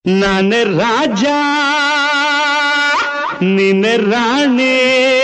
ನಾನೇ ರಾಜ ನೀನೆ ರಾಣಿ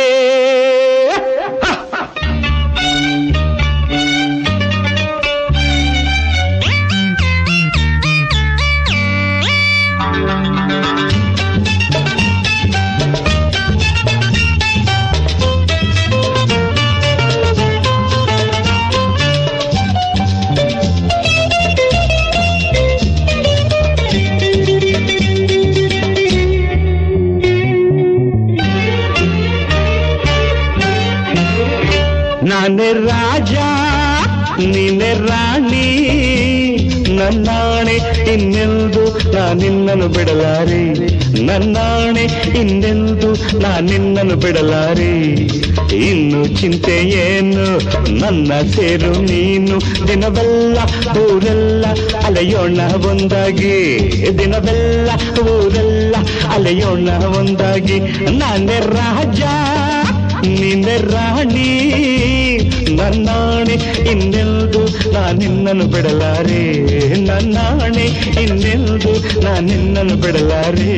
ನಾನೇ ರಾಜ ನೀನೆ ರಾಣಿ ನನ್ನಾಣೆ ಇನ್ನೆಂದು ನಾನಿನ್ನನು ಬಿಡಲಾರೆ ನನ್ನಾಣೆ ಇನ್ನೆಂದು ನಾನಿನ್ನನು ಬಿಡಲಾರೆ ಇನ್ನು ಚಿಂತೆ ಏನು ನನ್ನ ಸೇರು ನೀನು ದಿನವೆಲ್ಲ ಊರೆಲ್ಲ ಅಲೆಯೋಣ ಒಂದಾಗಿ ದಿನವೆಲ್ಲ ಊರೆಲ್ಲ ಅಲೆಯೋಣ ಒಂದಾಗಿ ನಾನೇ ರಾಜ ನಿನ್ನೆ ರಾಣಿ ನನ್ನಾಣೆ ಇನ್ನೆಲ್ದು ನಾನಿನ್ನನು ಬಿಡಲಾರೆ ನನ್ನಾಣೆ ಇನ್ನೆಲ್ದು ನಾನಿನ್ನನು ಬಿಡಲಾರೆ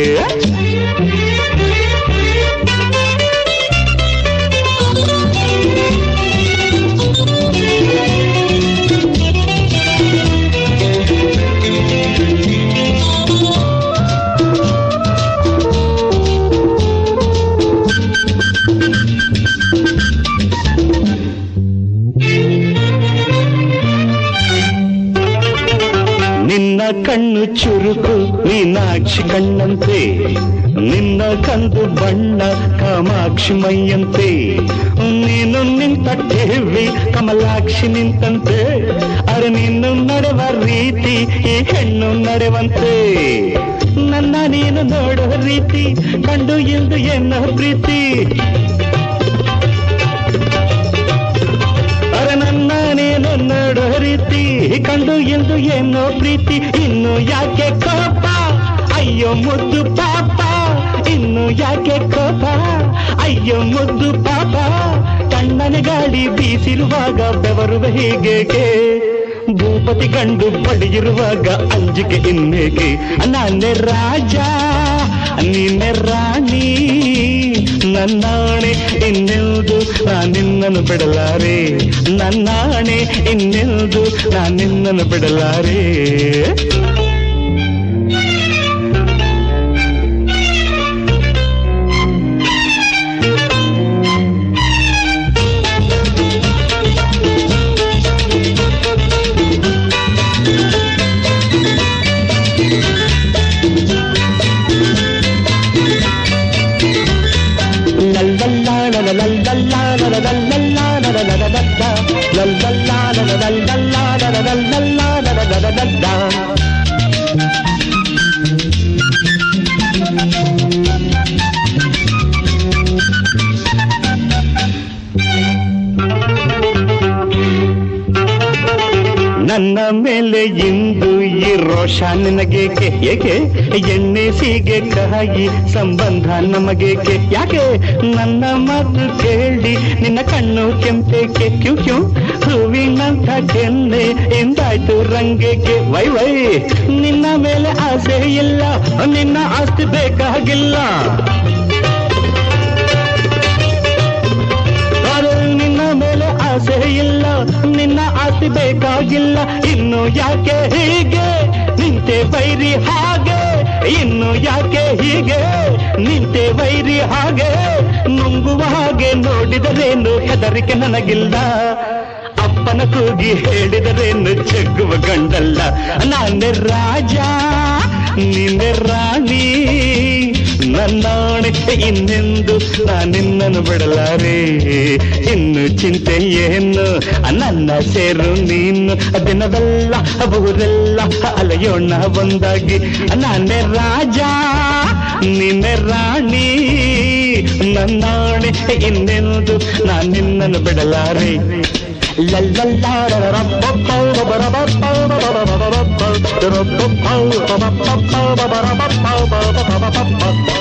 ನಿನ್ನ ಕಣ್ಣು ಚುರುಕು ಮೀನಾಕ್ಷಿ ಕಣ್ಣಂತೆ ನಿನ್ನ ಕಂದು ಬಣ್ಣ ಕಾಮಾಕ್ಷಿ ಮೈಯಂತೆ ನೀನು ನಿಂತ ಠೇವಿ ಕಮಲಾಕ್ಷಿ ನಿಂತಂತೆ ಅರೆ ನೀನು ನಡೆವ ರೀತಿ ಈ ಹೆಣ್ಣು ನಡೆವಂತೆ ನನ್ನ ನೀನು ನೋಡೋ ರೀತಿ ಕಂಡು ಎಂದು ಎನ್ನ ಪ್ರೀತಿ ಅರೆ ನನ್ನ ನೀನು ನೋಡೋ ರೀತಿ ಕಂಡು ಎಂದು ಏನೋ ಪ್ರೀತಿ ಇನ್ನು ಯಾಕೆ ಕೋಪ ಅಯ್ಯೋ ಮುದ್ದು ಪಾಪ ಇನ್ನು ಯಾಕೆ ಕೋಪ ಅಯ್ಯೋ ಮುದ್ದು ಪಾಪ ಕಣ್ಣನೆ ಗಾಳಿ ಬೀಸಿರುವಾಗ ಬೆವರುವ ಹೀಗೇಕೆ ಭೂಪತಿ ಕಂಡು ಬಡಿಯಿರುವಾಗ ಅಂಜಿಕೆ ಇನ್ನೇಕೆ ನಾನೇ ರಾಜ ನೀನೆ ರಾಣಿ ನನ್ನಾಣೆ ಇನ್ನೆಲ್ದು ನಾನಿನ್ನನು ಬಿಡಲಾರೆ ನನ್ನಾಣೆ ಇನ್ನೆಲ್ದು ನಾನಿನ್ನನು ಬಿಡಲಾರೆ ನನ್ನ ಮೇಲೆ ಇಂದು ಈ ರೋಷ ನಿನಗೇಕೆ ಏಕೆ ಎಣ್ಣೆ ಸೀಗೆ ಕಾಯಿ ಸಂಬಂಧ ನಮಗೇಕೆ ಯಾಕೆ ನನ್ನ ಮಾತು ಕೇಳಿ ನಿನ್ನ ಕಣ್ಣು ಕೆಂಪೇಕೆ ಕ್ಯೂ ಕ್ಯೂ ಹೂವಿನಂಥ ಕೆನ್ನೆ ಎಂದಾಯ್ತು ರಂಗೇಕೆ ವೈ ವೈ ನಿನ್ನ ಮೇಲೆ ಆಸೆ ಇಲ್ಲ ನಿನ್ನ ಆಸ್ತಿ ಬೇಕಾಗಿಲ್ಲ ಅರೆ ನಿನ್ನ ಮೇಲೆ ಆಸೆ ಇಲ್ಲ ನಿನ್ನ ಆಸ್ತಿ ಬೇಕಾಗಿಲ್ಲ ಇನ್ನು ಯಾಕೆ ಹೀಗೆ ನಿಂತೆ ಬೈರಿ ಹಾಗೆ ಇನ್ನು ಯಾಕೆ ಹೀಗೆ ನಿಂತೆ ಬೈರಿ ಹಾಗೆ ನುಂಗುವ ಹಾಗೆ ನೋಡಿದರೇನು ಹೆದರಿಕೆ ನನಗಿಲ್ಲ ಅಪ್ಪನ ಕೂಗಿ ಹೇಳಿದರೇನು ಜಗ್ಗುವ ಗಂಡಲ್ಲ ನಾನೇ ರಾಜ ನಿನ್ನೆ ರಾಣಿ ನನ್ನಾಣೆ ಇನ್ನೆಂದು ನಾನಿನ್ನನು ಬಿಡಲಾರೆ ಇನ್ನು ಚಿಂತೆ ಏನು ನನ್ನ ಸೇರು ನೀನು ದಿನವೆಲ್ಲ ಊರೆಲ್ಲ ಅಲೆಯೋಣ ಒಂದಾಗಿ ನಾನೇ ರಾಜ ನಿನ್ನೆ ರಾಣಿ ನನ್ನಾಣೆ ಇನ್ನೆಂದು ನಾನಿನ್ನನು ಬಿಡಲಾರೆ ಲಲ್ಲ